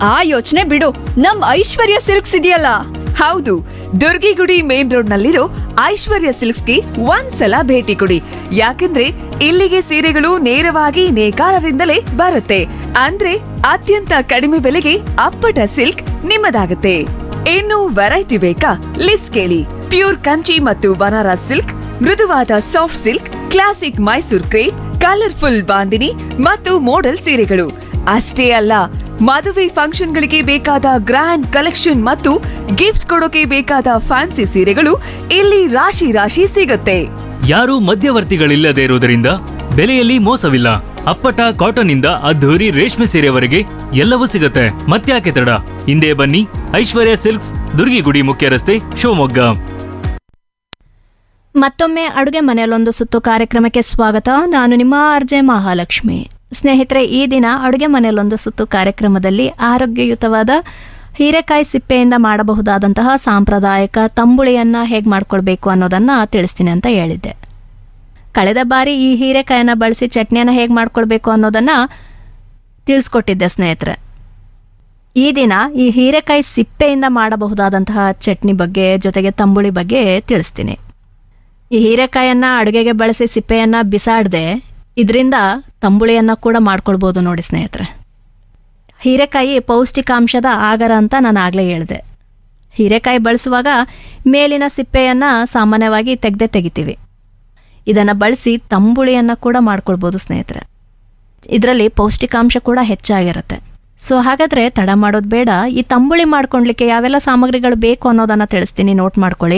ಆ ಯೋಚನೆ ಬಿಡು ನಮ್ ಐಶ್ವರ್ಯ ಸಿಲ್ಕ್ಸ್ ಇದೆಯಲ್ಲ ಹೌದು ದುರ್ಗಿಗುಡಿ ಮೇನ್ ರೋಡ್ ನಲ್ಲಿರೋ ಐಶ್ವರ್ಯ ಸಿಲ್ಕ್ಸ್ಗೆ ಒಂದ್ಸಲ ಭೇಟಿ ಕೊಡಿ ಯಾಕಂದ್ರೆ ಇಲ್ಲಿಗೆ ಸೀರೆಗಳು ನೇರವಾಗಿ ನೇಕಾರರಿಂದಲೇ ಬರುತ್ತೆ ಅಂದ್ರೆ ಅತ್ಯಂತ ಕಡಿಮೆ ಬೆಲೆಗೆ ಅಪ್ಪಟ ಸಿಲ್ಕ್ ನಿಮ್ಮದಾಗುತ್ತೆ ಇನ್ನು ವೆರೈಟಿ ಬೇಕಾ ಲಿಸ್ಟ್ ಕೇಳಿ ಪ್ಯೂರ್ ಕಂಚಿ ಮತ್ತು ಬನಾರಸ್ ಸಿಲ್ಕ್ ಮೃದುವಾದ soft silk classic Mysore crepe colourful bandhani ಮತ್ತು ಮೋಡಲ್ ಸೀರೆಗಳು ಅಷ್ಟೇ ಅಲ್ಲ ಮದುವೆ ಫಂಕ್ಷನ್ಗಳಿಗೆ ಬೇಕಾದ ಗ್ರ್ಯಾಂಡ್ ಕಲೆಕ್ಷನ್ ಮತ್ತು ಗಿಫ್ಟ್ ಕೊಡೋಕೆ ಬೇಕಾದ ಫ್ಯಾನ್ಸಿ ಸೀರೆಗಳು ಇಲ್ಲಿ ರಾಶಿ ರಾಶಿ ಸಿಗುತ್ತೆ ಯಾರೂ ಮಧ್ಯವರ್ತಿಗಳಿಲ್ಲದೆ ಇರುವುದರಿಂದ ಬೆಲೆಯಲ್ಲಿ ಮೋಸವಿಲ್ಲ ಅಪ್ಪಟ ಕಾಟನ್ ಇಂದ ಅದ್ಧೂರಿ ರೇಷ್ಮೆ ಸೀರೆವರೆಗೆ ಎಲ್ಲವೂ ಸಿಗುತ್ತೆ ಮತ್ತ್ಯಾಕೆ ತಡ ಹಿಂದೆ ಬನ್ನಿ ಐಶ್ವರ್ಯ ಸಿಲ್ಕ್ಸ್ ದುರ್ಗಿಗುಡಿ ಮುಖ್ಯ ರಸ್ತೆ ಶಿವಮೊಗ್ಗ ಮತ್ತೊಮ್ಮೆ ಅಡುಗೆ ಮನೆಯಲ್ಲೊಂದು ಸುತ್ತು ಕಾರ್ಯಕ್ರಮಕ್ಕೆ ಸ್ವಾಗತ ನಾನು ನಿಮ್ಮ ಆರ್ಜೆ ಮಹಾಲಕ್ಷ್ಮಿ ಸ್ನೇಹಿತರೆ ಈ ದಿನ ಅಡುಗೆ ಮನೆಯಲ್ಲೊಂದು ಸುತ್ತು ಕಾರ್ಯಕ್ರಮದಲ್ಲಿ ಆರೋಗ್ಯಯುತವಾದ ಹೀರೆಕಾಯಿ ಸಿಪ್ಪೆಯಿಂದ ಮಾಡಬಹುದಾದಂತಹ ಸಾಂಪ್ರದಾಯಿಕ ತಂಬುಳಿಯನ್ನ ಹೇಗೆ ಮಾಡ್ಕೊಳ್ಬೇಕು ಅನ್ನೋದನ್ನ ತಿಳಿಸ್ತೀನಿ ಅಂತ ಹೇಳಿದ್ದೆ ಕಳೆದ ಬಾರಿ ಈ ಹೀರೆಕಾಯನ್ನ ಬಳಸಿ ಚಟ್ನಿಯನ್ನ ಹೇಗೆ ಮಾಡ್ಕೊಳ್ಬೇಕು ಅನ್ನೋದನ್ನ ತಿಳಿಸ್ಕೊಟ್ಟಿದ್ದೆ ಸ್ನೇಹಿತರೆ ಈ ದಿನ ಈ ಹೀರೆಕಾಯಿ ಸಿಪ್ಪೆಯಿಂದ ಮಾಡಬಹುದಾದಂತಹ ಚಟ್ನಿ ಬಗ್ಗೆ ಜೊತೆಗೆ ತಂಬುಳಿ ಬಗ್ಗೆ ತಿಳಿಸ್ತೀನಿ ಈ ಹೀರೆಕಾಯನ್ನ ಅಡುಗೆಗೆ ಬಳಸಿ ಸಿಪ್ಪೆಯನ್ನ ಬಿಸಾಡದೆ ಇದರಿಂದ ತಂಬುಳಿಯನ್ನ ಕೂಡ ಮಾಡ್ಕೊಳ್ಬೋದು ನೋಡಿ ಸ್ನೇಹಿತರೆ ಹೀರೆಕಾಯಿ ಪೌಷ್ಟಿಕಾಂಶದ ಆಗರ ಅಂತ ನಾನು ಆಗಲೇ ಹೇಳಿದೆ ಹೀರೆಕಾಯಿ ಬಳಸುವಾಗ ಮೇಲಿನ ಸಿಪ್ಪೆಯನ್ನ ಸಾಮಾನ್ಯವಾಗಿ ತೆಗೆದೇ ತೆಗಿತೀವಿ ಇದನ್ನು ಬಳಸಿ ತಂಬುಳಿಯನ್ನ ಕೂಡ ಮಾಡ್ಕೊಳ್ಬೋದು ಸ್ನೇಹಿತರೆ ಇದರಲ್ಲಿ ಪೌಷ್ಟಿಕಾಂಶ ಕೂಡ ಹೆಚ್ಚಾಗಿರುತ್ತೆ ಸೊ ಹಾಗಾದ್ರೆ ತಡ ಮಾಡೋದು ಬೇಡ ಈ ತಂಬುಳಿ ಮಾಡ್ಕೊಳ್ಲಿಕ್ಕೆ ಯಾವೆಲ್ಲ ಸಾಮಗ್ರಿಗಳು ಬೇಕು ಅನ್ನೋದನ್ನ ತಿಳಿಸ್ತೀನಿ ನೋಟ್ ಮಾಡ್ಕೊಳ್ಳಿ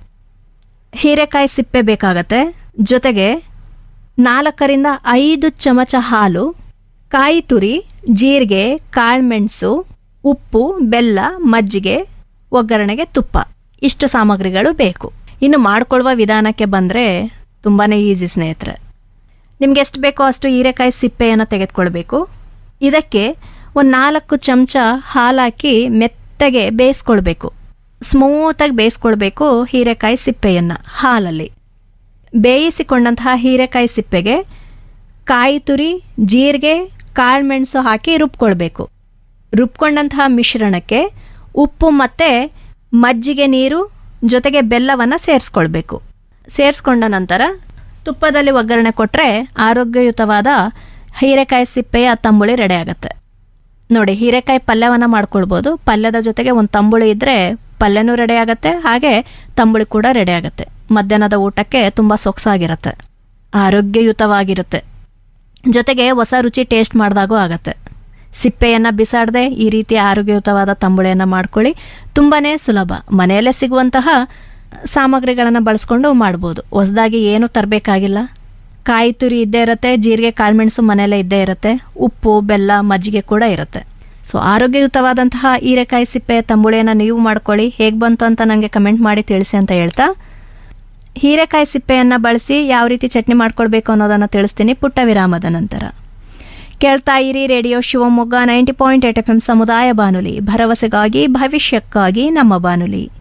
ಹೀರೆಕಾಯಿ ಸಿಪ್ಪೆ ಬೇಕಾಗತ್ತೆ ಜೊತೆಗೆ ನಾಲ್ಕರಿಂದ ಐದು ಚಮಚ ಹಾಲು ಕಾಯಿ ತುರಿ ಜೀರಿಗೆ ಕಾಳುಮೆಣಸು ಉಪ್ಪು ಬೆಲ್ಲ ಮಜ್ಜಿಗೆ ಒಗ್ಗರಣೆಗೆ ತುಪ್ಪ ಇಷ್ಟು ಸಾಮಗ್ರಿಗಳು ಬೇಕು ಇನ್ನು ಮಾಡ್ಕೊಳ್ಳುವ ವಿಧಾನಕ್ಕೆ ಬಂದರೆ ತುಂಬಾ ಈಸಿ ಸ್ನೇಹಿತರೆ ನಿಮ್ಗೆ ಎಷ್ಟು ಬೇಕೋ ಅಷ್ಟು ಹೀರೆಕಾಯಿ ಸಿಪ್ಪೆಯನ್ನು ತೆಗೆದುಕೊಳ್ಬೇಕು ಇದಕ್ಕೆ ಒಂದು ನಾಲ್ಕು ಚಮಚ ಹಾಲು ಹಾಕಿ ಮೆತ್ತಗೆ ಬೇಯಿಸ್ಕೊಳ್ಬೇಕು ಸ್ಮೂತಾಗಿ ಬೇಯಿಸ್ಕೊಳ್ಬೇಕು ಹೀರೆಕಾಯಿ ಸಿಪ್ಪೆಯನ್ನು ಹಾಲಲ್ಲಿ ಬೇಯಿಸಿಕೊಂಡಂತಹ ಹೀರೆಕಾಯಿ ಸಿಪ್ಪೆಗೆ ಕಾಯಿ ತುರಿ ಜೀರಿಗೆ ಕಾಳುಮೆಣಸು ಹಾಕಿ ರುಬ್ಕೊಳ್ಬೇಕು ರುಬ್ಕೊಂಡಂತಹ ಮಿಶ್ರಣಕ್ಕೆ ಉಪ್ಪು ಮತ್ತು ಮಜ್ಜಿಗೆ ನೀರು ಜೊತೆಗೆ ಬೆಲ್ಲವನ್ನು ಸೇರಿಸ್ಕೊಳ್ಬೇಕು ಸೇರಿಸ್ಕೊಂಡ ನಂತರ ತುಪ್ಪದಲ್ಲಿ ಒಗ್ಗರಣೆ ಕೊಟ್ಟರೆ ಆರೋಗ್ಯಯುತವಾದ ಹೀರೆಕಾಯಿ ಸಿಪ್ಪೆಯ ತಂಬುಳಿ ರೆಡಿ ಆಗುತ್ತೆ ನೋಡಿ ಹೀರೆಕಾಯಿ ಪಲ್ಯವನ್ನು ಮಾಡ್ಕೊಳ್ಬೋದು ಪಲ್ಯದ ಜೊತೆಗೆ ಒಂದು ತಂಬುಳಿ ಇದ್ದರೆ ಪಲ್ಯನೂ ರೆಡಿ ಆಗುತ್ತೆ ಹಾಗೆ ತಂಬುಳಿ ಕೂಡ ರೆಡಿ ಆಗುತ್ತೆ ಮಧ್ಯಾಹ್ನದ ಊಟಕ್ಕೆ ತುಂಬ ಸೊಗಸಾಗಿರುತ್ತೆ ಆರೋಗ್ಯಯುತವಾಗಿರುತ್ತೆ ಜೊತೆಗೆ ಹೊಸ ರುಚಿ ಟೇಸ್ಟ್ ಮಾಡಿದಾಗೂ ಆಗುತ್ತೆ ಸಿಪ್ಪೆಯನ್ನು ಬಿಸಾಡದೆ ಈ ರೀತಿ ಆರೋಗ್ಯಯುತವಾದ ತಂಬುಳಿಯನ್ನು ಮಾಡ್ಕೊಳ್ಳಿ ತುಂಬಾ ಸುಲಭ ಮನೆಯಲ್ಲೇ ಸಿಗುವಂತಹ ಸಾಮಗ್ರಿಗಳನ್ನು ಬಳಸ್ಕೊಂಡು ಮಾಡ್ಬೋದು ಹೊಸದಾಗಿ ಏನು ತರಬೇಕಾಗಿಲ್ಲ ಕಾಯಿ ತುರಿ ಇದ್ದೇ ಇರುತ್ತೆ ಜೀರಿಗೆ ಕಾಳುಮೆಣಸು ಮನೆಯಲ್ಲೇ ಇದ್ದೇ ಇರುತ್ತೆ ಉಪ್ಪು ಬೆಲ್ಲ ಮಜ್ಜಿಗೆ ಕೂಡ ಇರುತ್ತೆ ಸೊ ಆರೋಗ್ಯಯುತವಾದಂತಹ ಹೀರೆಕಾಯಿ ಸಿಪ್ಪೆ ತಂಬುಳಿಯನ್ನು ನೀವು ಮಾಡ್ಕೊಳ್ಳಿ ಹೇಗೆ ಬಂತು ಅಂತ ನನಗೆ ಕಮೆಂಟ್ ಮಾಡಿ ತಿಳಿಸಿ ಅಂತ ಹೇಳ್ತಾ ಹೀರೆಕಾಯಿ ಸಿಪ್ಪೆಯನ್ನು ಬಳಸಿ ಯಾವ ರೀತಿ ಚಟ್ನಿ ಮಾಡ್ಕೊಳ್ಬೇಕು ಅನ್ನೋದನ್ನು ತಿಳಿಸ್ತೀನಿ ಪುಟ್ಟ ವಿರಾಮದ ನಂತರ ಕೇಳ್ತಾ ಇರಿ radio Shivamogga ninety point eight F M ಸಮುದಾಯ ಬಾನುಲಿ ಭರವಸೆಗಾಗಿ ಭವಿಷ್ಯಕ್ಕಾಗಿ ನಮ್ಮ ಬಾನುಲಿ